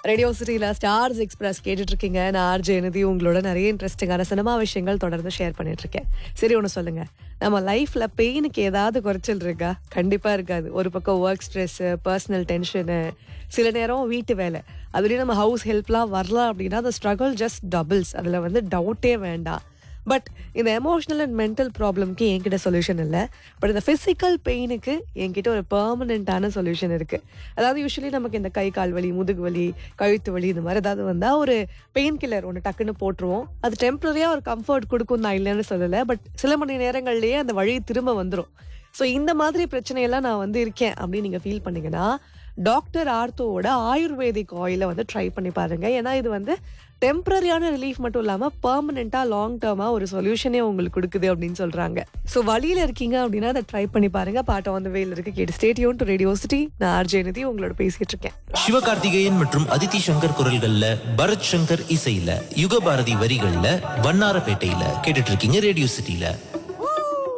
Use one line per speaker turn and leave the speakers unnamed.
radio சிட்டியில் stars express கேட்டுட்டு இருக்கீங்க நான் ஆர்ஜே நிதி உங்களோட நிறைய இன்ட்ரெஸ்டிங்கான சினிமா விஷயங்கள் தொடர்ந்து ஷேர் பண்ணிட்டு இருக்கேன் சரி ஒன்று சொல்லுங்க நம்ம லைஃப்ல பெயினுக்கு ஏதாவது குறைச்சல் இருக்கா கண்டிப்பா இருக்காது ஒரு பக்கம் ஒர்க் ஸ்ட்ரெஸ் பர்சனல் டென்ஷனு சில நேரம் வீட்டு வேலை அதுலேயும் நம்ம ஹவுஸ் ஹெல்ப்லாம் வரலாம் அப்படின்னா அந்த ஸ்ட்ரகிள் ஜஸ்ட் டபுள்ஸ் அதில் வந்து டவுட்டே வேண்டாம் பட் இந்த எமோஷனல் அண்ட் மென்டல் ப்ராப்ளம்க்கு என்கிட்ட சொல்யூஷன் இல்லை பட் இந்த ஃபிசிக்கல் பெயினுக்கு என்கிட்ட ஒரு பெர்மனெண்ட்டான சொல்யூஷன் இருக்கு அதாவது யூஸ்வலி நமக்கு இந்த கை கால் வலி முதுகு வலி கழுத்து வலி இந்த மாதிரி ஏதாவது வந்தால் ஒரு பெயின் கில்லர் ஒன்று டக்குன்னு போட்டுருவோம் அது டெம்பரரியாக ஒரு கம்ஃபர்ட் கொடுக்கும் நான் இல்லைன்னு சொல்லலை பட் சில மணி நேரங்கள்லேயே அந்த வழி திரும்ப வந்துடும் ஸோ இந்த மாதிரி பிரச்சனையெல்லாம் நான் வந்து இருக்கேன் அப்படின்னு நீங்கள் ஃபீல் பண்ணீங்கன்னா டாக்டர் ஆர்த்தோவோட ஆயுர்வேதிக் ஆயிலை வந்து ட்ரை பண்ணி பாருங்க ஏன்னா இது வந்து டெம்பரரியான ரிலீஃப் மட்டும் இல்லாமல் பர்மனெண்ட்டாக லாங் டேர்மாக ஒரு சொல்யூஷனே உங்களுக்கு கொடுக்குது அப்படின்னு சொல்கிறாங்க ஸோ வழியில் இருக்கீங்க அப்படின்னா அதை ட்ரை பண்ணி பாருங்க பாட்டம் வந்து வெயில் இருக்கு கேட்டு ஸ்டேடியோன் டு ரேடியோ சிட்டி நான் ஆர்ஜே நிதி உங்களோட பேசிட்டு இருக்கேன்
சிவகார்த்திகேயன் மற்றும் அதித்தி சங்கர் குரல்கள்ல பரத் சங்கர் இசையில யுகபாரதி வரிகள்ல வண்ணாரப்பேட்டையில கேட்டுட்டு இருக்கீங்க ரேடியோ சிட்டில